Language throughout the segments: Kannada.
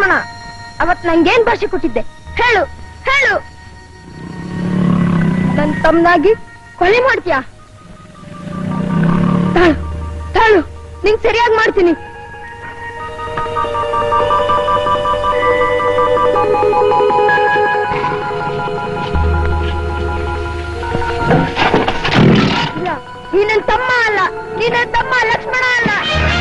ಲಕ್ಷ್ಮಣ ಅವತ್ ನಂಗೇನ್ ಭಾಷೆ ಕೊಟ್ಟಿದ್ದೆ ಹೇಳು ಹೇಳು ನನ್ ತಮ್ಮನಾಗಿ ಕೊಲೆ ಮಾಡ್ತೀಯಾ ತಾಳು ತಾಳು ನಿಂಗ್ ಸರಿಯಾಗಿ ಮಾಡ್ತೀನಿ ಇಲ್ಲ ನೀ ನನ್ ತಮ್ಮ ಅಲ್ಲ ನೀ ನನ್ ತಮ್ಮ ಲಕ್ಷ್ಮಣ ಅಲ್ಲ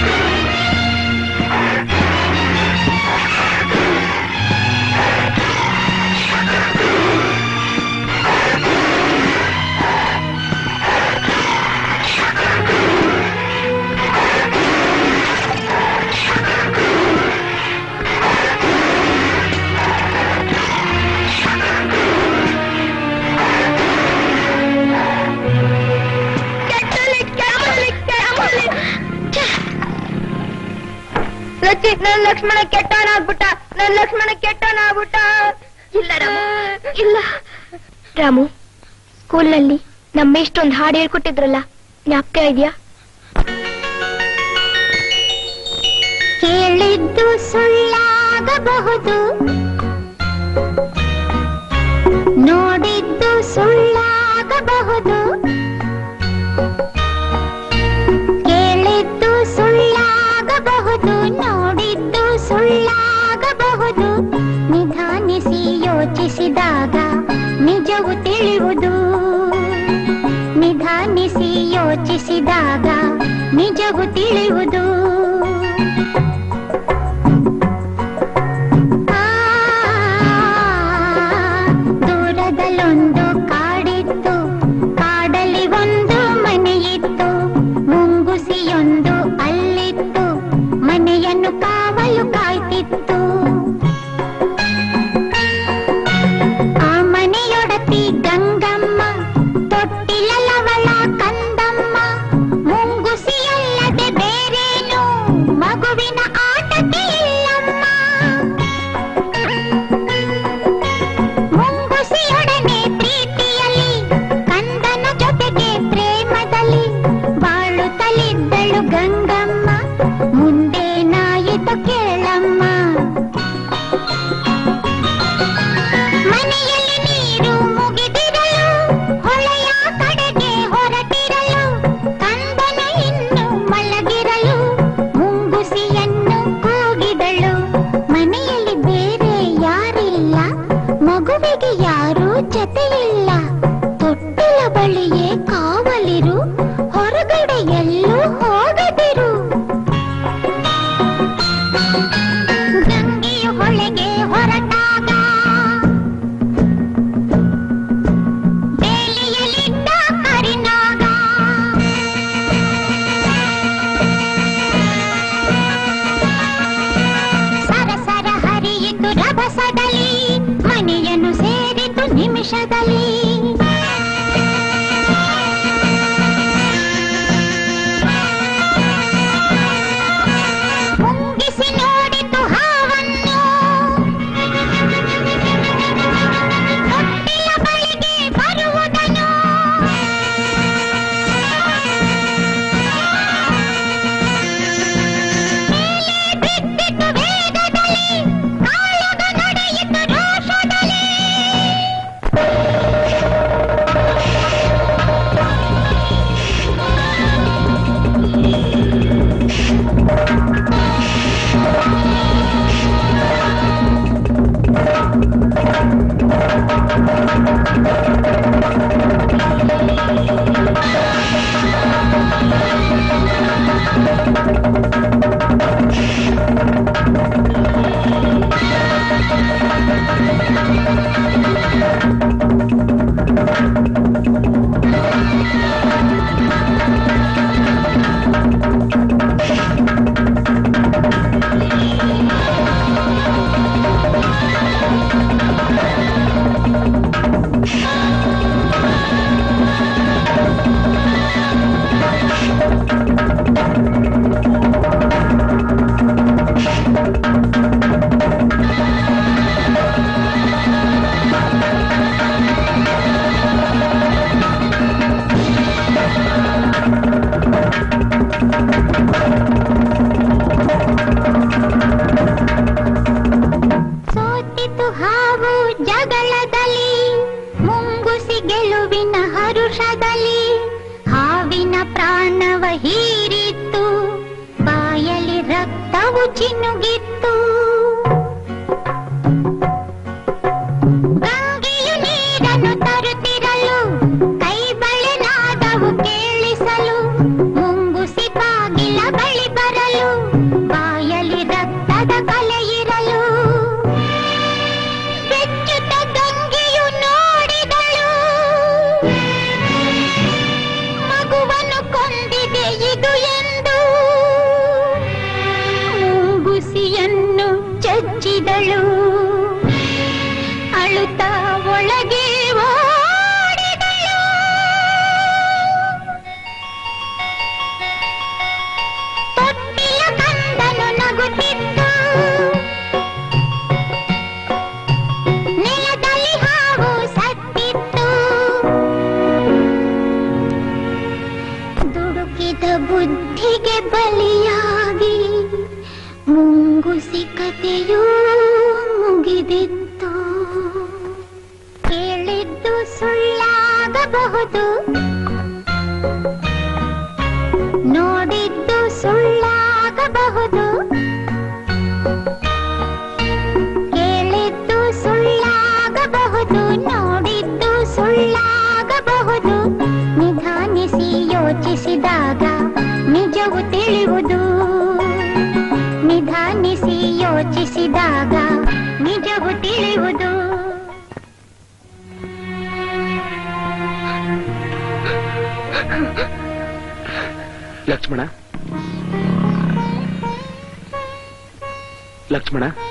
ಲಚ್ಚಿ ನನ್ ಲಕ್ಷ್ಮಣ ಕೆಟ್ಟವನಾಗ್ಬಿಟ್ಟ ನನ್ ಲಕ್ಷ್ಮಣ ಕೆಟ್ಟವನಾಗ್ಬಿಟ್ಟ ಇಲ್ಲ ರಾಮು ಇಲ್ಲ ರಾಮು ಸ್ಕೂಲ್ನಲ್ಲಿ ನಮ್ಮ ಇಷ್ಟೊಂದು ಹಾಡು ಹೇಳ್ಕೊಟ್ಟಿದ್ರಲ್ಲ ಜ್ಞಾಪಕ ಇದೆಯಾ ಕೇಳಿದ್ದು ಸುಳ್ಳಾಗಬಹುದು ನೋಡಿದ್ದು ಸುಳ್ಳಾಗಬಹುದು ಕೇಳಿದ್ದು ಸುಳ್ಳಾಗಬಹುದು ನೋಡಿದ್ದು ಸುಳ್ಳಾಗಬಹುದು ನಿಧಾನಿಸಿ ಯೋಚಿಸಿದಾಗ ನಿಜವು ತಿಳಿಯುವುದು ನಿಧಾನಿಸಿ ಯೋಚಿಸಿದಾಗ ನಿಜವು ತಿಳಿಯುವುದು ಆ, ದೂರದಲ್ಲೊಂದು ಕಾಡಿತ್ತು ಕಾಡಲ್ಲಿ ಒಂದು ಮನೆಯಿತ್ತು ಮುಂಗುಸಿಯೊಂದು ಅಲ್ಲಿತ್ತು ಮನೆಯನ್ನು ಕಾವಲು ಕಾಯ್ತಿತ್ತು ಆ ಮನೆಯೊಡತಿ ಗಂಗಮ್ಮ ತೊಟ್ಟಿಲವಳ ಕಂದಮ್ಮ ಮುಂಗುಸಿಯಲ್ಲದೆ ಬೇರೇನು ಮಗುವಿನ ಆಟಕ್ಕೆ ಇಲ್ಲಮ್ಮ ಮುಂಗುಸಿಯೊಡನೆ ಪ್ರೀತಿಯಲ್ಲಿ ಕಂದನ ಜೊತೆಗೆ ಪ್ರೇಮದಲ್ಲಿ ಬಾಳುತ್ತಲಿದ್ದಳು ಗಂಗಮ್ಮ ಮುಂದೇನಾಯಿತು ಕೇಳಮ್ಮ ಮನೆಯಲ್ಲಿ ನೀರು ಮುಗಿದಿರಲು ಹೊಳೆಯ ಕಡೆಗೆ ಹೊರಟಿರಲು ಕಂದನು ಇನ್ನು ಮಲಗಿರಲು ಮುಂಗುಸಿಯನ್ನು ಕೂಗಿದಳು ಮನೆಯಲ್ಲಿ ಬೇರೆ ಯಾರಿಲ್ಲ ಮಗುವಿಗೆ ಯಾರೂ ಜೊತೆಯಿಲ್ಲ ತೊಟ್ಟಿಲ ಬಳಿಯೇ ಕಾವಲಿರು ಹೊರಗಡೆ ಎಲ್ಲೂ ಹೋಗದಿರು ಗಂಗೆಯು ಹೊಳೆಗೆ ಹೊರಟಾಗ ಬೇಲಿಯಲ್ಲಿದ್ದ ಕರಿನಾಗ ಸರಸರ ಹರಿಯಿತು ರಭಸದಲ್ಲಿ ಮನೆಯನ್ನು ಸೇರಿತು ನಿಮಿಷದಲ್ಲಿ ಮುಂಗಿಸಿ ನೋಡಿತು ಹಾವನ್ನು ತೊಟ್ಟಿಲ ಬಳಿಗೆ ಬರುವುದನು ಮೇಲೆ ಬಿದ್ದಿತು ವೇಗದಲ್ಲಿ ಕಾಳಗ ನಡೆಯಿತು ರೋಷದಲ್ಲಿ ಚಿನುಗಿತ್ತು ಗಂಗೆಯು ನೀರನ್ನು ತರುತ್ತಿರಲು ಕೈ ಬಳೆನಾದವು ಕೇಳಿಸಲು ಮುಂಗುಸಿ ಬಾಗಿಲ ಬಳಿ ಬರಲು ಬಾಯಲಿ ರಕ್ತದ ಕಲೆ ಇರಲು ಬೆಚ್ಚುತ್ತ ಗಂಗೆಯು ನೋಡಿದಳು ಮಗುವನ್ನು ಕೊಂದಿದೆ ಇದು ಎಂದು ಮುಂಗುಸಿಯನ್ನು ಚಚ್ಚಿದಳು ಅಳುತ್ತಾ ಒಳಗೆ ಓಡಿದಳು ತೊಟ್ಟಿಲ ಕಂದನು ನಗುತ್ತಿದ್ದ ನೆಲದಲ್ಲಿ ಹಾವು ಸತ್ತಿತ್ತು ದುಡುಕಿದ ಬುದ್ಧಿಗೆ ಬಲಿಯಾಗಿ ಮುಂಗುಸಿ ಕಥೆಯೂ ಮುಗಿದಿತ್ತು ಕೇಳಿದ್ದು ಸುಳ್ಳಾಗಬಹುದು ನೋಡಿದ್ದು ಸುಳ್ಳಾಗಬಹುದು ಕೇಳಿದ್ದು ಸುಳ್ಳಾಗಬಹುದು ನೋಡಿದ್ದು ಸುಳ್ಳಾಗಬಹುದು ನಿಧಾನಿಸಿ ಯೋಚಿಸಿದಾಗ ನಿಜವು ತಿಳಿಯುವುದು ನಿಧಾನಿಸಿ ಯೋಚಿಸಿದಾಗ ನಿಜವು ತಿಳಿಯುವುದು ಲಕ್ಷ್ಮಣ ಲಕ್ಷ್ಮಣ